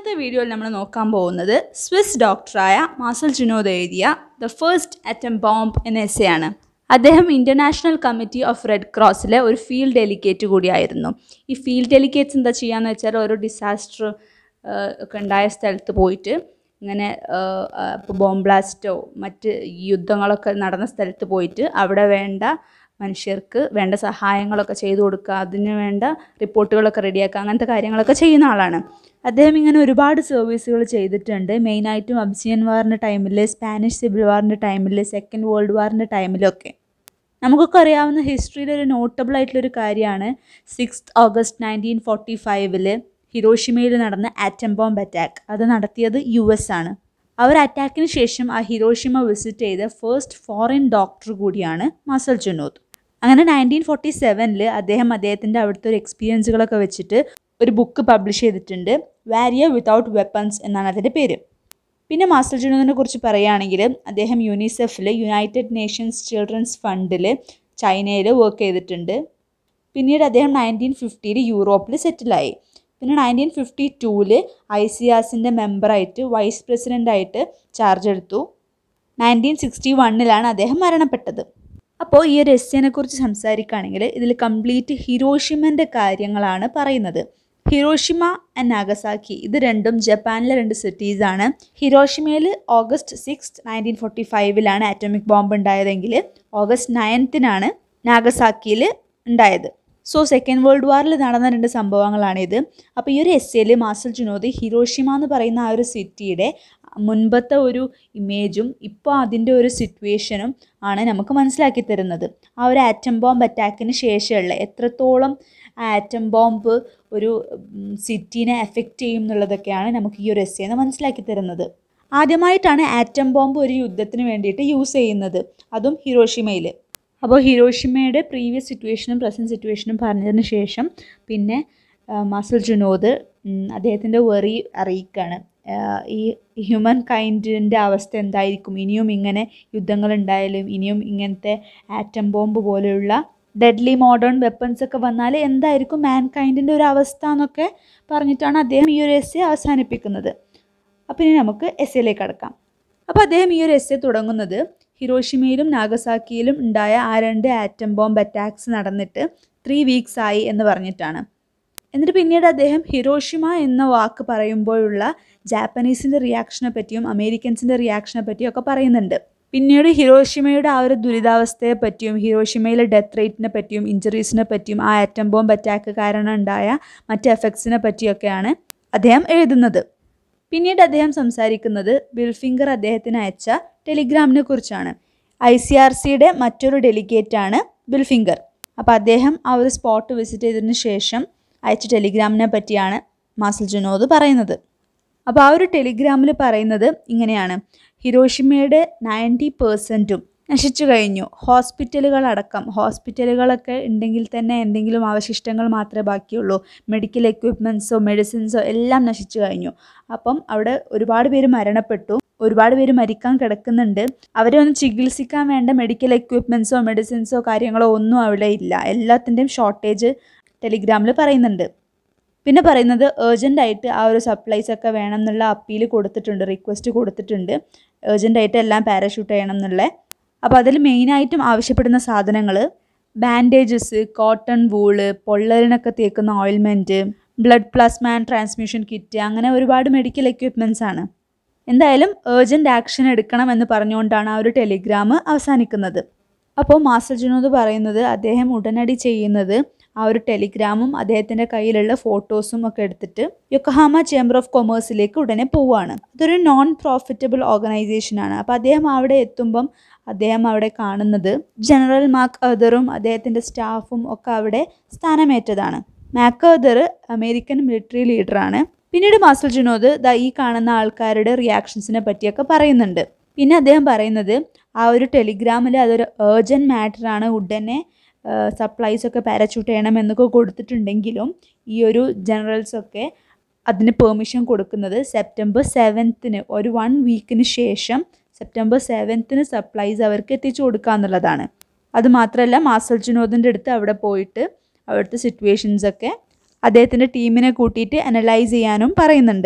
ഇന്നത്തെ വീഡിയോയിൽ നമ്മൾ നോക്കാൻ പോകുന്നത് സ്വിസ് ഡോക്ടറായ മാസൽ ജുനോദ് എഴുതിയ ദ ഫസ്റ്റ് അറ്റം ബോംബ് എന്ന എസ്സേ ആണ് അദ്ദേഹം ഇൻ്റർനാഷണൽ കമ്മിറ്റി ഓഫ് റെഡ് ക്രോസിലെ ഒരു ഫീൽഡ് ഡെലിഗേറ്റ് കൂടിയായിരുന്നു ഈ ഫീൽഡ് ഡെലിഗേറ്റ്സ് എന്താ ചെയ്യാന്ന് വെച്ചാൽ ഓരോ ഡിസാസ്റ്റർ ഒക്കെ ഉണ്ടായ സ്ഥലത്ത് പോയിട്ട് ഇങ്ങനെ ഇപ്പോൾ ബോംബ് ബ്ലാസ്റ്റോ മറ്റ് യുദ്ധങ്ങളൊക്കെ നടന്ന സ്ഥലത്ത് പോയിട്ട് അവിടെ വേണ്ട മനുഷ്യർക്ക് വേണ്ട സഹായങ്ങളൊക്കെ ചെയ്തു കൊടുക്കുക അതിന് വേണ്ട റിപ്പോർട്ടുകളൊക്കെ റെഡിയാക്കുക അങ്ങനത്തെ കാര്യങ്ങളൊക്കെ ചെയ്യുന്ന ആളാണ് അദ്ദേഹം ഇങ്ങനെ ഒരുപാട് സർവീസുകൾ ചെയ്തിട്ടുണ്ട് മെയിനായിട്ടും അബ്സിയൻ വാറിൻ്റെ ടൈമിൽ സ്പാനിഷ് സിവിൽ വാറിൻ്റെ ടൈമിൽ സെക്കൻഡ് വേൾഡ് വാറിൻ്റെ ടൈമിലൊക്കെ നമുക്കൊക്കെ അറിയാവുന്ന ഹിസ്റ്ററിയിൽ ഒരു നോട്ടബിൾ ആയിട്ടുള്ളൊരു കാര്യമാണ് സിക്സ് ഓഗസ്റ്റ് നയൻറ്റീൻ ഫോർട്ടി ഫൈവില് ഹിരോഷിമയിൽ നടന്ന ആറ്റം ബോംബ് അറ്റാക്ക് അത് നടത്തിയത് യു എസ് ആണ് ആ ഒരു അറ്റാക്കിന് ശേഷം ആ ഹിരോഷിമ വിസിറ്റ് ചെയ്ത ഫസ്റ്റ് ഫോറിൻ ഡോക്ടർ കൂടിയാണ് മസൽ ജുനൂദ് അങ്ങനെ നയൻറ്റീൻ ഫോർട്ടി സെവനിൽ അദ്ദേഹം അദ്ദേഹത്തിൻ്റെ അവിടുത്തെ ഒരു എക്സ്പീരിയൻസുകളൊക്കെ വെച്ചിട്ട് ഒരു ബുക്ക് പബ്ലിഷ് ചെയ്തിട്ടുണ്ട് വാരിയർ വിതൗട്ട് വെപ്പൺസ് എന്നാണ് അതിൻ്റെ പേര് പിന്നെ മാസ്റ്റർ ജുനൂദിനെ കുറിച്ച് പറയുകയാണെങ്കിൽ അദ്ദേഹം യുനിസെഫിൽ യുണൈറ്റഡ് നേഷൻസ് ചിൽഡ്രൻസ് ഫണ്ടിൽ ചൈനയിൽ വർക്ക് ചെയ്തിട്ടുണ്ട് പിന്നീട് അദ്ദേഹം നയൻറ്റീൻ ഫിഫ്റ്റിയിൽ യൂറോപ്പിൽ സെറ്റിലായി പിന്നെ നയൻറ്റീൻ ഫിഫ്റ്റി ടൂവിൽ ഐ സി ആസിൻ്റെ മെമ്പറായിട്ട് വൈസ് പ്രസിഡൻ്റായിട്ട് ചാർജ് എടുത്തു നയൻറ്റീൻ സിക്സ്റ്റി വണ്ണിലാണ് അദ്ദേഹം മരണപ്പെട്ടത് അപ്പോൾ ഈ ഒരു എസ്സിനെ കുറിച്ച് സംസാരിക്കുകയാണെങ്കിൽ ഇതിൽ കംപ്ലീറ്റ് ഹിരോഷിമൻ്റെ കാര്യങ്ങളാണ് പറയുന്നത് ഹിരോഷിമ ആൻഡ് നാഗസാക്കി ഇത് രണ്ടും ജപ്പാനിലെ രണ്ട് സിറ്റീസാണ് ഹിരോഷിമയിൽ ഓഗസ്റ്റ് സിക്സ് നയൻറ്റീൻ ഫോർട്ടി ഫൈവിലാണ് ആറ്റോമിക് ബോംബ് ഉണ്ടായതെങ്കിൽ ഓഗസ്റ്റ് നയൻത്തിനാണ് നാഗസാക്കിയിൽ ഉണ്ടായത് സോ സെക്കൻഡ് വേൾഡ് വാറിൽ നടന്ന രണ്ട് സംഭവങ്ങളാണിത് അപ്പോൾ ഈ ഒരു എസ്സേയിൽ മാസൽ ജുനോദ് ഹിരോഷിമ എന്ന് പറയുന്ന ആ ഒരു സിറ്റിയുടെ മുൻപത്തെ ഒരു ഇമേജും ഇപ്പോൾ അതിൻ്റെ ഒരു സിറ്റുവേഷനും ആണ് നമുക്ക് മനസ്സിലാക്കി തരുന്നത് ആ ഒരു ആറ്റം ബോംബ് അറ്റാക്കിന് ശേഷമുള്ള എത്രത്തോളം ആ ആറ്റം ബോംബ് ഒരു സിറ്റീനെ എഫക്റ്റ് ചെയ്യും എന്നുള്ളതൊക്കെയാണ് നമുക്ക് ഈ ഒരു എസ്സേന്ന് മനസ്സിലാക്കി തരുന്നത് ആദ്യമായിട്ടാണ് ആറ്റം ബോംബ് ഒരു യുദ്ധത്തിന് വേണ്ടിയിട്ട് യൂസ് ചെയ്യുന്നത് അതും ഹിരോഷിമയിൽ അപ്പോൾ ഹിരോഷിമയുടെ പ്രീവിയസ് സിറ്റുവേഷനും പ്രസൻറ്റ് സിറ്റുവേഷനും പറഞ്ഞതിന് ശേഷം പിന്നെ മസൽ ജുനോദ് അദ്ദേഹത്തിൻ്റെ വെറി അറിയിക്കുകയാണ് ഈ ഹ്യൂമൻ കൈൻഡിൻ്റെ അവസ്ഥ എന്തായിരിക്കും ഇനിയും ഇങ്ങനെ യുദ്ധങ്ങൾ ഉണ്ടായാലും ഇനിയും ഇങ്ങനത്തെ ആറ്റം ബോംബ് പോലെയുള്ള ഡെഡ്ലി മോഡേൺ വെപ്പൺസ് ഒക്കെ വന്നാൽ എന്തായിരിക്കും മാൻ കൈൻഡിൻ്റെ ഒരു അവസ്ഥ എന്നൊക്കെ പറഞ്ഞിട്ടാണ് അദ്ദേഹം ഈ ഒരു എസ് അവസാനിപ്പിക്കുന്നത് അപ്പോൾ ഇനി നമുക്ക് എസ് എയിലേക്ക് കടക്കാം അപ്പോൾ അദ്ദേഹം ഈ ഒരു എസ് തുടങ്ങുന്നത് ഹിരോഷിമയിലും നാഗസാക്കിയിലും ഉണ്ടായ ആ രണ്ട് ആറ്റം ബോംബ് അറ്റാക്സ് നടന്നിട്ട് ത്രീ വീക്സ് ആയി എന്ന് പറഞ്ഞിട്ടാണ് എന്നിട്ട് പിന്നീട് അദ്ദേഹം ഹിരോഷിമ എന്ന വാക്ക് പറയുമ്പോഴുള്ള ജാപ്പനീസിൻ്റെ റിയാക്ഷനെ പറ്റിയും അമേരിക്കൻസിൻ്റെ റിയാക്ഷനെ പറ്റിയും ഒക്കെ പറയുന്നുണ്ട് പിന്നീട് ഹിരോഷിമയുടെ ആ ഒരു ദുരിതാവസ്ഥയെ പറ്റിയും ഹിരോഷിമയിലെ ഡെത്ത് റേറ്റിനെ പറ്റിയും ഇഞ്ചറീസിനെ പറ്റിയും ആ ആറ്റം ബോംബ് അറ്റാക്ക് കാരണം ഉണ്ടായ മറ്റ് എഫക്ട്സിനെ പറ്റിയൊക്കെയാണ് അദ്ദേഹം എഴുതുന്നത് പിന്നീട് അദ്ദേഹം സംസാരിക്കുന്നത് ബിൽഫിംഗർ അദ്ദേഹത്തിന് അയച്ച ടെലിഗ്രാമിനെ കുറിച്ചാണ് ഐ സി ആർ സിയുടെ മറ്റൊരു ഡെലിഗേറ്റാണ് ബിൽഫിംഗർ അപ്പോൾ അദ്ദേഹം ആ ഒരു സ്പോട്ട് വിസിറ്റ് ചെയ്തതിന് ശേഷം അയച്ച ടെലിഗ്രാമിനെ പറ്റിയാണ് മാസൽ ജുനോദ് പറയുന്നത് അപ്പോൾ ആ ഒരു ടെലിഗ്രാമിൽ പറയുന്നത് ഇങ്ങനെയാണ് ഹിരോഷിമയുടെ നയൻറ്റി പേഴ്സൻറ്റും നശിച്ചു കഴിഞ്ഞു ഹോസ്പിറ്റലുകളടക്കം ഹോസ്പിറ്റലുകളൊക്കെ ഉണ്ടെങ്കിൽ തന്നെ എന്തെങ്കിലും അവശിഷ്ടങ്ങൾ മാത്രമേ ബാക്കിയുള്ളൂ മെഡിക്കൽ എക്വിപ്മെൻറ്റ്സോ മെഡിസിൻസോ എല്ലാം നശിച്ചു കഴിഞ്ഞു അപ്പം അവിടെ ഒരുപാട് പേര് മരണപ്പെട്ടു ഒരുപാട് പേര് മരിക്കാൻ കിടക്കുന്നുണ്ട് അവരെ ഒന്ന് ചികിത്സിക്കാൻ വേണ്ട മെഡിക്കൽ എക്വിപ്മെൻറ്റ്സോ മെഡിസിൻസോ കാര്യങ്ങളോ ഒന്നും അവിടെ ഇല്ല എല്ലാത്തിൻ്റെയും ഷോർട്ടേജ് ടെലിഗ്രാമിൽ പറയുന്നുണ്ട് പിന്നെ പറയുന്നത് ഏർജൻ്റായിട്ട് ആ ഒരു സപ്ലൈസ് ഒക്കെ വേണം എന്നുള്ള അപ്പീൽ കൊടുത്തിട്ടുണ്ട് റിക്വസ്റ്റ് കൊടുത്തിട്ടുണ്ട് ഏർജൻ്റായിട്ട് എല്ലാം പാരഷൂട്ട് ചെയ്യണം എന്നുള്ള അപ്പോൾ അതിൽ മെയിനായിട്ടും ആവശ്യപ്പെടുന്ന സാധനങ്ങൾ ബാൻഡേജസ് കോട്ടൺ വൂള് പൊള്ളലിനൊക്കെ തേക്കുന്ന ointment blood plasma and transmission kit അങ്ങനെ ഒരുപാട് മെഡിക്കൽ എക്വിപ്മെൻറ്റ്സ് ആണ് എന്തായാലും ഏർജൻറ്റ് ആക്ഷൻ എടുക്കണം എന്ന് പറഞ്ഞുകൊണ്ടാണ് ആ ഒരു ടെലിഗ്രാം അവസാനിക്കുന്നത് അപ്പോൾ മാസ്റ്റർ ജുനോദ് പറയുന്നത് അദ്ദേഹം ഉടനടി ചെയ്യുന്നത് ആ ഒരു ടെലിഗ്രാമും അദ്ദേഹത്തിൻ്റെ കയ്യിലുള്ള ഫോട്ടോസും ഒക്കെ എടുത്തിട്ട് യൊക്കഹാമ ചേംബർ ഓഫ് കൊമേഴ്സിലേക്ക് ഉടനെ പോവുകയാണ് അതൊരു നോൺ പ്രോഫിറ്റബിൾ ഓർഗനൈസേഷനാണ് അപ്പോൾ അദ്ദേഹം അവിടെ എത്തുമ്പം അദ്ദേഹം അവിടെ കാണുന്നത് ജനറൽ മാർക്ക് അദറും അദ്ദേഹത്തിൻ്റെ സ്റ്റാഫും ഒക്കെ അവിടെ സ്ഥാനമേറ്റതാണ് മാക്കർദർ അമേരിക്കൻ മിലിറ്ററി ലീഡറാണ് പിന്നീട് മാസ്റ്റർ ജുനോദ് ദാ ഈ കാണുന്ന ആൾക്കാരുടെ റിയാക്ഷൻസിനെ പറ്റിയൊക്കെ പറയുന്നുണ്ട് പിന്നെ അദ്ദേഹം പറയുന്നത് ആ ഒരു ടെലിഗ്രാമിൽ അതൊരു ഏർജൻറ്റ് മാറ്ററാണ് ഉടനെ സപ്ലൈസ് ഒക്കെ പാരച്യൂട്ട് ചെയ്യണം എന്നൊക്കെ കൊടുത്തിട്ടുണ്ടെങ്കിലും ഈ ഒരു ജനറൽസൊക്കെ അതിന് പെർമിഷൻ കൊടുക്കുന്നത് സെപ്റ്റംബർ സെവൻത്തിന് ഒരു വൺ വീക്കിന് ശേഷം സെപ്റ്റംബർ സെവൻത്തിന് സപ്ലൈസ് അവർക്ക് എത്തിച്ചു കൊടുക്കുക എന്നുള്ളതാണ് അതുമാത്രമല്ല മാസ്റ്റർ ജുനോദിൻ്റെ അടുത്ത് അവിടെ പോയിട്ട് അവിടുത്തെ സിറ്റുവേഷൻസൊക്കെ അദ്ദേഹത്തിൻ്റെ ടീമിനെ കൂട്ടിയിട്ട് അനലൈസ് ചെയ്യാനും പറയുന്നുണ്ട്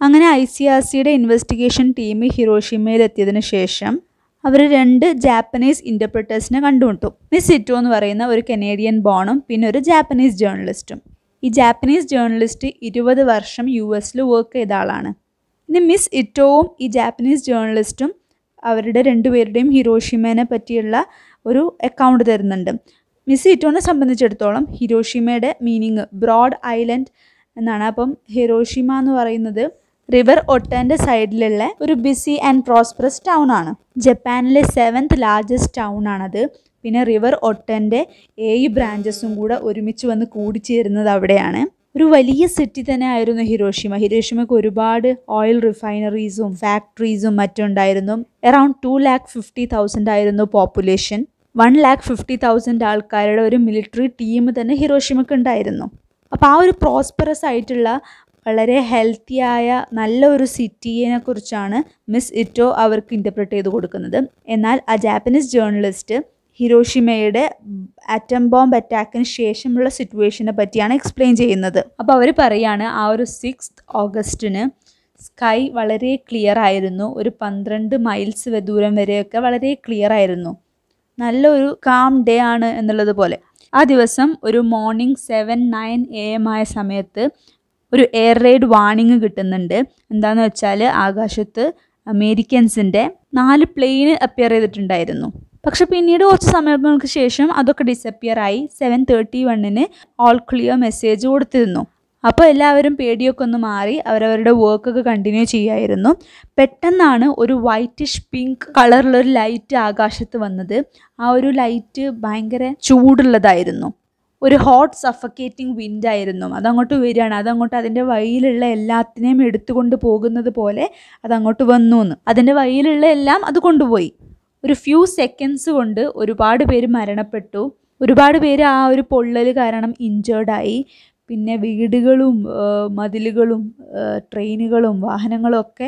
അങ്ങനെ ഐ സി ആർ സിയുടെ ഇൻവെസ്റ്റിഗേഷൻ ടീം ഹിറോഷിമയിലെത്തിയതിനു ശേഷം അവർ രണ്ട് ജാപ്പനീസ് ഇൻ്റർപ്രിറ്റേഴ്സിനെ കണ്ടുമുട്ടു മിസ് ഇറ്റോ എന്ന് പറയുന്ന ഒരു കനേഡിയൻ ബോണും പിന്നെ ഒരു ജാപ്പനീസ് ജേർണലിസ്റ്റും ഈ ജാപ്പനീസ് ജേർണലിസ്റ്റ് ഇരുപത് വർഷം യു എസിൽ വർക്ക് ചെയ്ത ആളാണ് ഇനി മിസ് ഇറ്റോവും ഈ ജാപ്പനീസ് ജേർണലിസ്റ്റും അവരുടെ രണ്ടുപേരുടെയും ഹിരോഷിമേനെ പറ്റിയുള്ള ഒരു അക്കൗണ്ട് തരുന്നുണ്ട് മിസ് ഇറ്റോനെ സംബന്ധിച്ചിടത്തോളം ഹിരോഷിമയുടെ മീനിങ് ബ്രോഡ് ഐലൻഡ് എന്നാണ് അപ്പം ഹിരോഷിമ എന്ന് പറയുന്നത് റിവർ ഒട്ടാൻ്റെ സൈഡിലുള്ള ഒരു ബിസി ആൻഡ് പ്രോസ്പെറസ് ടൗൺ ആണ് ജപ്പാനിലെ സെവൻത്ത് ലാർജസ്റ്റ് ടൗൺ ആണത് പിന്നെ റിവർ ഒട്ടൻ്റെ ഏഴ് ബ്രാഞ്ചസും കൂടെ ഒരുമിച്ച് വന്ന് കൂടിച്ചേരുന്നത് അവിടെയാണ് ഒരു വലിയ സിറ്റി തന്നെ ആയിരുന്നു ഹിരോഷിമ ഹിരോഷിമയ്ക്ക് ഒരുപാട് ഓയിൽ റിഫൈനറീസും ഫാക്ടറീസും മറ്റും ഉണ്ടായിരുന്നു around two lakh fifty thousand ആയിരുന്നു population one lakh fifty thousand ആൾക്കാരുടെ ഒരു മിലിറ്ററി ടീം തന്നെ ഹിരോഷിമയ്ക്ക് ഉണ്ടായിരുന്നു അപ്പോൾ ആ ഒരു പ്രോസ്പെറസ് ആയിട്ടുള്ള വളരെ ഹെൽത്തിയായ നല്ല ഒരു സിറ്റിയെ കുറിച്ചാണ് മിസ് ഇറ്റോ അവർക്ക് ഇൻ്റർപ്രറ്റ് ചെയ്ത് കൊടുക്കുന്നത് എന്നാൽ ആ ജാപ്പനീസ് ജേർണലിസ്റ്റ് ഹിരോഷിമയുടെ ആറ്റം ബോംബ് അറ്റാക്കിന് ശേഷമുള്ള സിറ്റുവേഷനെ പറ്റിയാണ് എക്സ്പ്ലെയിൻ ചെയ്യുന്നത് അപ്പോൾ അവർ പറയാണ് ആ ഒരു സിക്സ് ഓഗസ്റ്റിന് സ്കൈ വളരെ ക്ലിയർ ആയിരുന്നു ഒരു പന്ത്രണ്ട് മൈൽസ് ദൂരം വരെയൊക്കെ വളരെ ക്ലിയർ ആയിരുന്നു നല്ലൊരു കാം ഡേ ആണ് എന്നുള്ളത് പോലെ ആ ദിവസം ഒരു morning seven nine A M ആയ സമയത്ത് ഒരു എയർ റെയ്ഡ് വാണിംഗ് കിട്ടുന്നുണ്ട് എന്താണെന്ന് വെച്ചാൽ ആകാശത്ത് അമേരിക്കൻസിൻ്റെ നാല് പ്ലെയിന് അപ്പിയർ ചെയ്തിട്ടുണ്ടായിരുന്നു പക്ഷെ പിന്നീട് കുറച്ച് സമയങ്ങൾക്ക് ശേഷം അതൊക്കെ ഡിസപ്പിയർ ആയി സെവൻ തേർട്ടി വണ്ണിന് ഓൾ ക്ലിയർ മെസ്സേജ് കൊടുത്തിരുന്നു അപ്പോൾ എല്ലാവരും പേടിയൊക്കെ ഒന്ന് മാറി അവരവരുടെ വർക്കൊക്കെ കണ്ടിന്യൂ ചെയ്യായിരുന്നു പെട്ടെന്നാണ് ഒരു വൈറ്റിഷ് പിങ്ക് കളറിലൊരു ലൈറ്റ് ആകാശത്ത് വന്നത് ആ ഒരു ലൈറ്റ് ഭയങ്കര ചൂടുള്ളതായിരുന്നു ഒരു ഹോട്ട് സഫക്കേറ്റിംഗ് വിൻഡ് ആയിരുന്നു അതങ്ങോട്ട് വരികയാണ് അതങ്ങോട്ട് അതിൻ്റെ വഴിയിലുള്ള എല്ലാത്തിനെയും എടുത്തുകൊണ്ട് പോകുന്നത് പോലെ അതങ്ങോട്ട് വന്നു എന്ന് അതിൻ്റെ വഴിയിലുള്ള എല്ലാം അത് കൊണ്ടുപോയി ഒരു ഫ്യൂ സെക്കൻഡ്സ് കൊണ്ട് ഒരുപാട് പേര് മരണപ്പെട്ടു ഒരുപാട് പേര് ആ ഒരു പൊള്ളൽ കാരണം ഇഞ്ചേർഡായി പിന്നെ വീടുകളും മതിലുകളും ട്രെയിനുകളും വാഹനങ്ങളും ഒക്കെ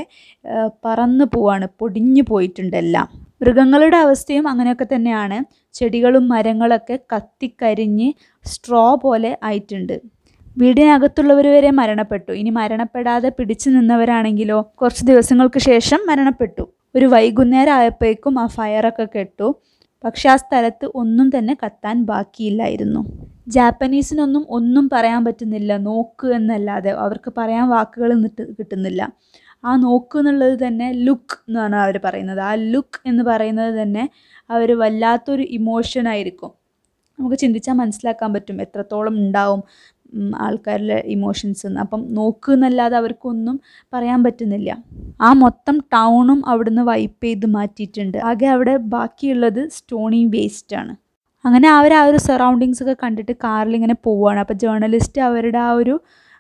പറന്നു പോവാണ് പൊടിഞ്ഞു പോയിട്ടുണ്ട് എല്ലാം മൃഗങ്ങളുടെ അവസ്ഥയും അങ്ങനെയൊക്കെ തന്നെയാണ് ചെടികളും മരങ്ങളൊക്കെ കത്തിക്കരിഞ്ഞ് സ്ട്രോ പോലെ ആയിട്ടുണ്ട് വീടിനകത്തുള്ളവർ വരെ മരണപ്പെട്ടു ഇനി മരണപ്പെടാതെ പിടിച്ചു നിന്നവരാണെങ്കിലോ കുറച്ച് ദിവസങ്ങൾക്ക് ശേഷം മരണപ്പെട്ടു ഒരു വൈകുന്നേരം ആയപ്പോഴേക്കും ആ ഫയറൊക്കെ കെട്ടു പക്ഷെ ആ സ്ഥലത്ത് ഒന്നും തന്നെ കത്താൻ ബാക്കിയില്ലായിരുന്നു ജാപ്പനീസിനൊന്നും ഒന്നും പറയാൻ പറ്റുന്നില്ല നോക്ക് എന്നല്ലാതെ അവർക്ക് പറയാൻ വാക്കുകൾ കിട്ടുന്നില്ല ആ നോക്ക് എന്നുള്ളത് തന്നെ ലുക്ക് എന്നാണ് അവർ പറയുന്നത് ആ ലുക്ക് എന്ന് പറയുന്നത് തന്നെ അവർ വല്ലാത്തൊരു ഇമോഷൻ ആയിരിക്കും നമുക്ക് ചിന്തിച്ചാൽ മനസ്സിലാക്കാൻ പറ്റും എത്രത്തോളം ഉണ്ടാവും ആൾക്കാരിലെ ഇമോഷൻസ് എന്ന് അപ്പം നോക്ക് എന്നല്ലാതെ അവർക്കൊന്നും പറയാൻ പറ്റുന്നില്ല ആ മൊത്തം ടൗണും അവിടുന്ന് വൈപ്പ് ചെയ്ത് മാറ്റിയിട്ടുണ്ട് ആകെ അവിടെ ബാക്കിയുള്ളത് സ്റ്റോണി വേസ്റ്റ് ആണ് അങ്ങനെ അവർ ആ ഒരു സറൗണ്ടിങ്സ് ഒക്കെ കണ്ടിട്ട് കാറിൽ ഇങ്ങനെ പോവുകയാണ് അപ്പോൾ ജേർണലിസ്റ്റ് അവരുടെ ആ ഒരു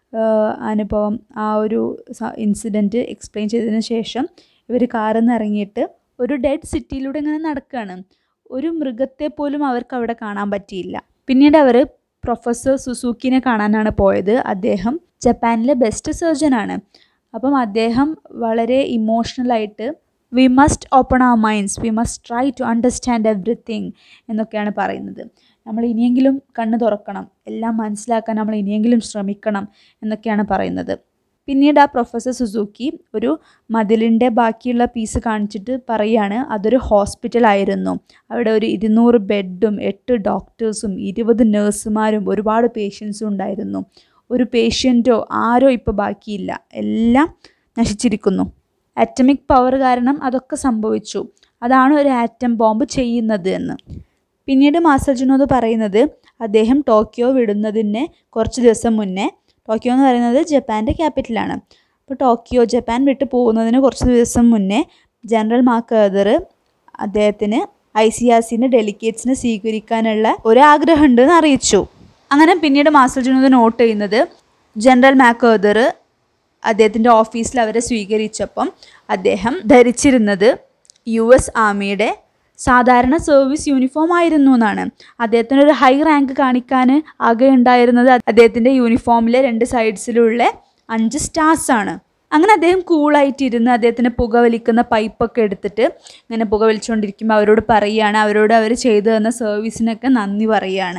അനുഭവം ആ ഒരു ഇൻസിഡൻറ്റ് എക്സ്പ്ലെയിൻ ചെയ്തതിന് ശേഷം ഇവർ കാറിൽ നിന്ന് ഇറങ്ങിയിട്ട് ഒരു ഡെഡ് സിറ്റിയിലൂടെ ഇങ്ങനെ നടക്കുകയാണ് ഒരു മൃഗത്തെ പോലും അവർക്ക് അവിടെ കാണാൻ പറ്റിയില്ല പിന്നീട് അവർ പ്രൊഫസർ സുസൂക്കിനെ കാണാനാണ് പോയത് അദ്ദേഹം ജപ്പാനിലെ ബെസ്റ്റ് സർജനാണ് അപ്പം അദ്ദേഹം വളരെ ഇമോഷണലായിട്ട് we must open our minds we must try to understand everything എന്നൊക്കെയാണ് പറയുന്നത് നമ്മൾ ഇനിയെങ്കിലും കണ്ണ് തുറക്കണം എല്ലാം മനസ്സിലാക്കാൻ നമ്മൾ ഇനിയെങ്കിലും ശ്രമിക്കണം എന്നൊക്കെയാണ് പറയുന്നത് പിന്നീട് ആ പ്രൊഫസർ സുസൂക്കി ഒരു മതിലിൻ്റെ ബാക്കിയുള്ള പീസ് കാണിച്ചിട്ട് പറയുകയാണ് അതൊരു ഹോസ്പിറ്റലായിരുന്നു അവിടെ ഒരു ഇരുന്നൂറ് ബെഡും എട്ട് ഡോക്ടേഴ്സും ഇരുപത് നഴ്സുമാരും ഒരുപാട് പേഷ്യൻസും ഉണ്ടായിരുന്നു ഒരു പേഷ്യൻറ്റോ ആരോ ഇപ്പോൾ ബാക്കിയില്ല എല്ലാം നശിച്ചിരിക്കുന്നു അറ്റമിക് പവർ കാരണം അതൊക്കെ സംഭവിച്ചു അതാണ് ഒരു ആറ്റം ബോംബ് ചെയ്യുന്നത് എന്ന് പിന്നീട് മാസർജുനോട് പറയുന്നത് അദ്ദേഹം ടോക്കിയോ വിടുന്നതിന് കുറച്ച് ദിവസം മുന്നേ ടോക്കിയോ എന്ന് പറയുന്നത് ജപ്പാൻ്റെ ക്യാപിറ്റലാണ് അപ്പോൾ ടോക്കിയോ ജപ്പാൻ വിട്ട് പോകുന്നതിന് കുറച്ച് ദിവസം മുന്നേ ജനറൽ മാക്കേദർ അദ്ദേഹത്തിന് ഐ സി ആർ സിൻ്റെ ഡെലിഗേറ്റ്സിനെ സ്വീകരിക്കാനുള്ള ഒരു ആഗ്രഹമുണ്ട് എന്ന് അറിയിച്ചു അങ്ങനെ പിന്നീട് മാസർജുനോട് നോട്ട് ചെയ്യുന്നത് ജനറൽ മാക്കേദർ അദ്ദേഹത്തിൻ്റെ ഓഫീസിൽ അവരെ സ്വീകരിച്ചപ്പം അദ്ദേഹം ധരിച്ചിരുന്നത് യു എസ് ആർമിയുടെ സാധാരണ സർവീസ് യൂണിഫോം ആയിരുന്നു എന്നാണ് അദ്ദേഹത്തിന് ഒരു ഹൈ റാങ്ക് കാണിക്കാൻ ആകെ ഉണ്ടായിരുന്നത് അദ്ദേഹത്തിൻ്റെ യൂണിഫോമിലെ രണ്ട് സൈഡ്സിലുള്ള അഞ്ച് സ്റ്റാർസ് ആണ് അങ്ങനെ അദ്ദേഹം കൂളായിട്ടിരുന്ന് അദ്ദേഹത്തിന് പുകവലിക്കുന്ന പൈപ്പൊക്കെ എടുത്തിട്ട് ഇങ്ങനെ പുകവലിച്ചുകൊണ്ടിരിക്കുമ്പോൾ അവരോട് പറയുകയാണ് അവരോട് അവർ ചെയ്തു തന്ന സർവീസിനൊക്കെ നന്ദി പറയുകയാണ്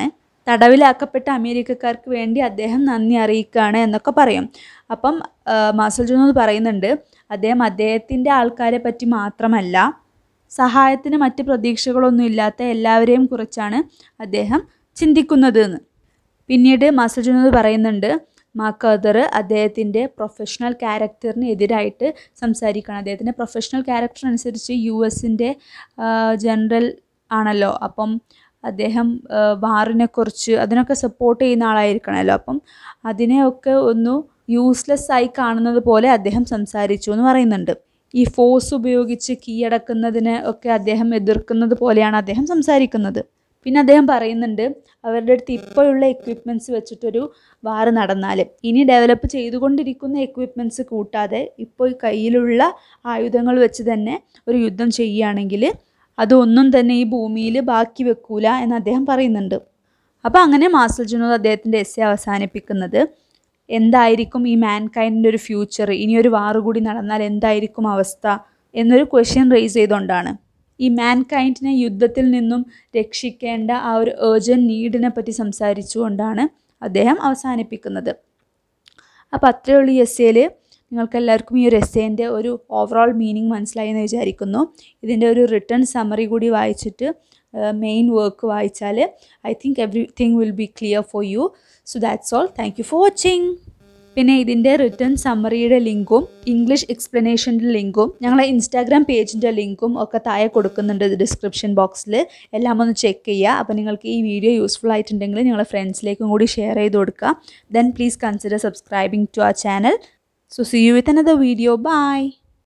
തടവിലാക്കപ്പെട്ട അമേരിക്കക്കാർക്ക് വേണ്ടി അദ്ദേഹം നന്ദി അറിയിക്കുകയാണ് എന്നൊക്കെ പറയും അപ്പം മാസൽ ജുനൂദ് പറയുന്നുണ്ട് അദ്ദേഹം അദ്ദേഹത്തിൻ്റെ ആൾക്കാരെ പറ്റി മാത്രമല്ല സഹായത്തിന് മറ്റ് പ്രതീക്ഷകളൊന്നും ഇല്ലാത്ത എല്ലാവരെയും കുറിച്ചാണ് അദ്ദേഹം ചിന്തിക്കുന്നത് എന്ന് പിന്നീട് മാസൽ ജുനൂദ് പറയുന്നുണ്ട് മാക്കദർ അദ്ദേഹത്തിൻ്റെ പ്രൊഫഷണൽ ക്യാരക്ടറിന് എതിരായിട്ട് സംസാരിക്കണം അദ്ദേഹത്തിൻ്റെ പ്രൊഫഷണൽ ക്യാരക്ടർ അനുസരിച്ച് യു എസിൻ്റെ ജനറൽ ആണല്ലോ അപ്പം അദ്ദേഹം വാറിനെക്കുറിച്ച് അതിനൊക്കെ സപ്പോർട്ട് ചെയ്യുന്ന ആളായിരിക്കണമല്ലോ അപ്പം അതിനെയൊക്കെ ഒന്ന് യൂസ്ലെസ് ആയി കാണുന്നത് പോലെ അദ്ദേഹം സംസാരിച്ചു എന്ന് പറയുന്നുണ്ട് ഈ ഫോഴ്സ് ഉപയോഗിച്ച് കീഴടക്കുന്നതിനെ ഒക്കെ അദ്ദേഹം എതിർക്കുന്നത് പോലെയാണ് അദ്ദേഹം സംസാരിക്കുന്നത് പിന്നെ അദ്ദേഹം പറയുന്നുണ്ട് അവരുടെ അടുത്ത് ഇപ്പോഴുള്ള എക്വിപ്മെൻറ്റ്സ് വെച്ചിട്ടൊരു വാർ നടന്നാൽ ഇനി ഡെവലപ്പ് ചെയ്തുകൊണ്ടിരിക്കുന്ന എക്വിപ്മെൻറ്റ്സ് കൂട്ടാതെ ഇപ്പോൾ കയ്യിലുള്ള ആയുധങ്ങൾ വെച്ച് തന്നെ ഒരു യുദ്ധം ചെയ്യുകയാണെങ്കിൽ അതൊന്നും തന്നെ ഈ ഭൂമിയിൽ ബാക്കി വെക്കൂല എന്ന് അദ്ദേഹം പറയുന്നുണ്ട് അപ്പോൾ അങ്ങനെ മാസൽ ജുനൂദ് അദ്ദേഹത്തിൻ്റെ എസ് അവസാനിപ്പിക്കുന്നത് എന്തായിരിക്കും ഈ മാൻ കൈൻഡിൻ്റെ ഒരു ഫ്യൂച്ചർ ഇനിയൊരു വാറ് കൂടി നടന്നാൽ എന്തായിരിക്കും അവസ്ഥ എന്നൊരു ക്വസ്റ്റ്യൻ റേസ് ചെയ്തുകൊണ്ടാണ് ഈ മാൻ കൈൻഡിനെ യുദ്ധത്തിൽ നിന്നും രക്ഷിക്കേണ്ട ആ ഒരു ഏർജൻ നീഡിനെ പറ്റി സംസാരിച്ചുകൊണ്ടാണ് അദ്ദേഹം അവസാനിപ്പിക്കുന്നത് അപ്പോൾ അത്രയേ ഉള്ളൂ ഈ എസ്സേയിൽ നിങ്ങൾക്ക് എല്ലാവർക്കും ഈ ഒരു എസ്സേൻ്റെ ഒരു ഓവറോൾ മീനിങ് മനസ്സിലായി എന്ന് വിചാരിക്കുന്നു ഇതിൻ്റെ ഒരു റിട്ടേൺ സമ്മറി കൂടി വായിച്ചിട്ട് മെയിൻ വർക്ക് വായിച്ചാൽ I think everything will be clear for you so that's all thank you for watching പിന്നെ ഇതിൻ്റെ റിട്ടേൺ സമ്മറിയുടെ ലിങ്കും ഇംഗ്ലീഷ് എക്സ്പ്ലനേഷൻ്റെ ലിങ്കും ഞങ്ങളെ ഇൻസ്റ്റാഗ്രാം പേജിൻ്റെ ലിങ്കും ഒക്കെ താഴെ കൊടുക്കുന്നുണ്ട് ഡിസ്ക്രിപ്ഷൻ ബോക്സിൽ എല്ലാം ഒന്ന് ചെക്ക് ചെയ്യുക അപ്പോൾ നിങ്ങൾക്ക് ഈ വീഡിയോ യൂസ്ഫുൾ ആയിട്ടുണ്ടെങ്കിൽ നിങ്ങളുടെ ഫ്രണ്ട്സിലേക്കും കൂടി ഷെയർ ചെയ്ത് കൊടുക്കുക then please consider subscribing to our channel so see you with another video by